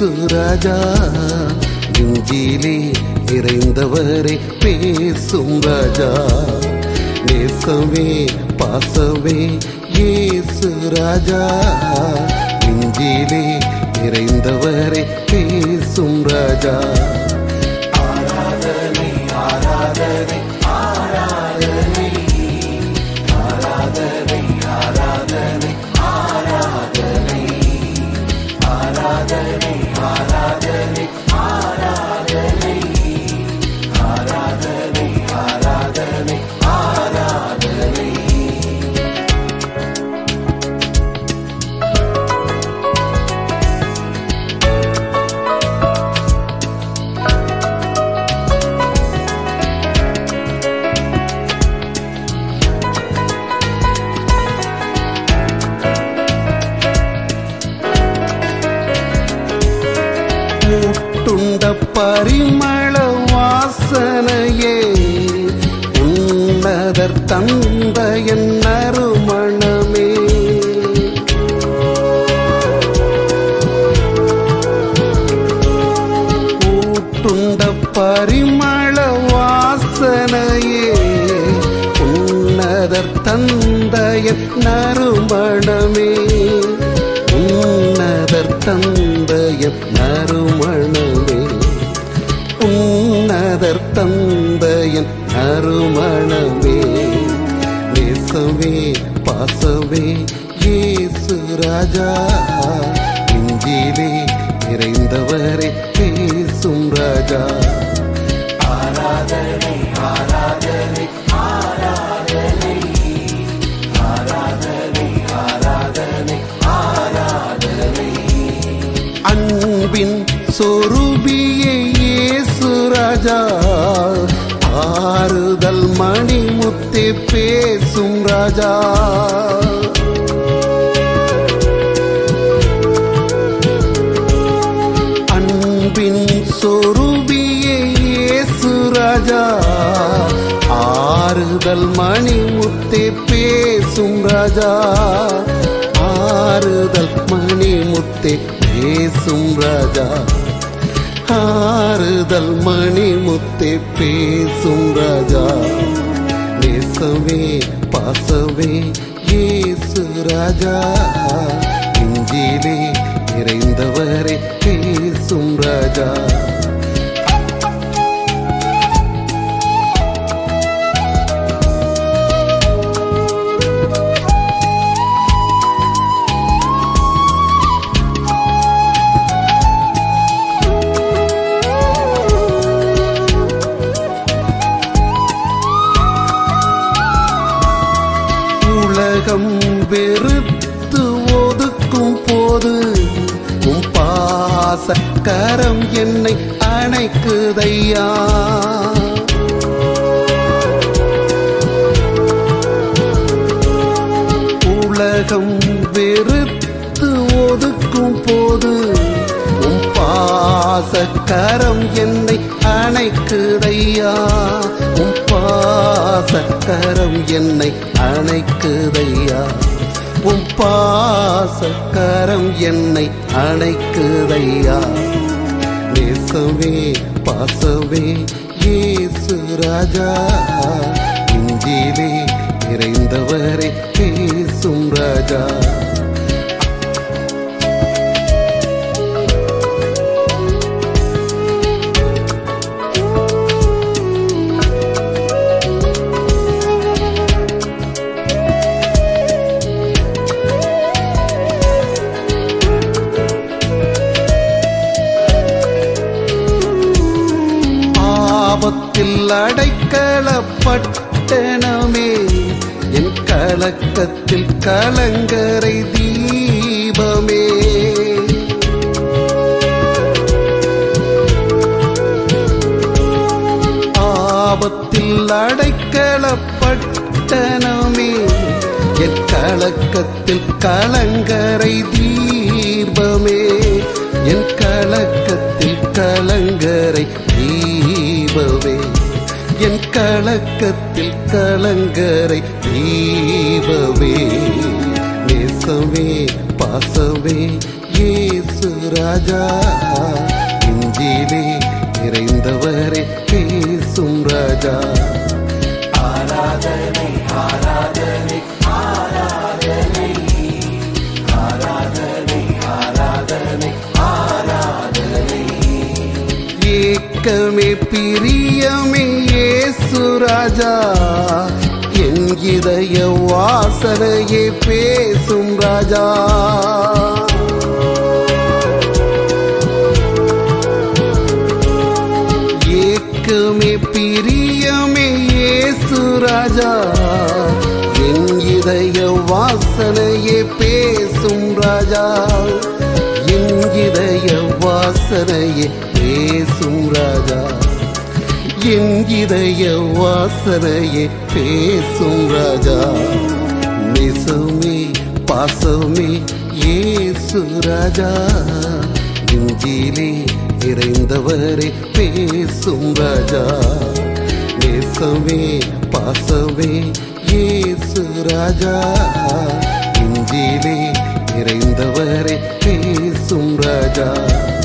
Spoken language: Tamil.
இயேசு ராஜா நெஞ்சிலே நிறைந்தவரே பேசும் ராஜா நேசமே பாசமே இயேசு ராஜா நெஞ்சிலே நிறைந்தவரே பேசும் ராஜா ஆராதனை ஆராதனை ஆராதனை ஆராதனை ஆராதனை ஆராதனை ஆராதனை ஆராதனை ஆராதனை ஆராதனை ஆராதனை ஆராதனை முட்டுண்ட பரிமள வாசனையே உன்னதர் தந்த என் நறுமணமே ஊட்டுண்ட பரிமள வாசனையே உன்னதர் தந்த என் நறுமணமே உன்னதர் தந்தைய நறுமணமே உன்னதர் தந்தையன் நறுமணமே நேசமே பாசமே இயேசு ராஜா இஞ்சிலே நிறைந்தவரே பேசும் ராஜா ஆராதனை ஆராதனை ஆராதனை ஆராதனை ஆராதனை ஆராதனை அன்பின் சொருபியே இயேசு ராஜா ஆறுதல் மணிமுத்தே பேசும் ராஜா அன்பின் சொருபியே இயேசு ராஜா ஆறுதல் மணிமுத்தே பேசும் ராஜா ஆறுதல் மணிமுத்தே பேசும் ராஜா ஆறுதல் மணிமுத்தே பேசும் ராஜா நேசமே பாசமே இயேசு ராஜா இஞ்சிலே நிறைந்தவரே பேசும் ராஜா உலகம் வெறுத்து ஒதுக்கும் போது உம் பாச கரம் என்னை அணைக்குதையா உலகம் வெறுத்து ஒதுக்கும் போது உம் பாச கரம் என்னை அணைக்குதையா உம் பாச கரம் என்னை அணைக்குதையா உம் பாச கரம் என்னை அணைக்குதையா நேசமே பாசமே இயேசு ராஜா இஞ்சிலே நிறைந்தவரே பேசும் ராஜா ஆபத்தில் அடைக்கலப்பட்டனமே என் கலக்கத்தில் கலங்கரை தீபமே ஆபத்தில் அடைக்கலப்பட்டனமே என் கலக்கத்தில் கலங்கரை தீபமே என் கலக்கத்தில் கலங்கரை தீபமே என் கலக்கத்தில் கலங்கரை தீபமே நேசமே பாசமே இயேசு ராஜா இஞ்சிலே நிறைந்தவரே பேசும் ராஜா ஆராதனை ஆராதனை ஆராதனை ஆராதனை ஆராதனை ஆராதனை ஏக்கமே பிரியமே இயேசு ராஜா என் இதய வாசனையே பேசும் ராஜா ஏக்கமே பிரியமே இயேசு ராஜா என் இதய வாசனையே பேசும் ராஜா என் இதய வாசனையே பேசும் ராஜா என் இதய வாசனையே பேசும் ராஜா நிசமே பாசமே ஏசு ராஜா இஞ்சிலே நிறைந்தவரே பேசும் ராஜா நேசமே பாசமே ஏசு ராஜா இஞ்சிலே நிறைந்தவரே பேசும் ராஜா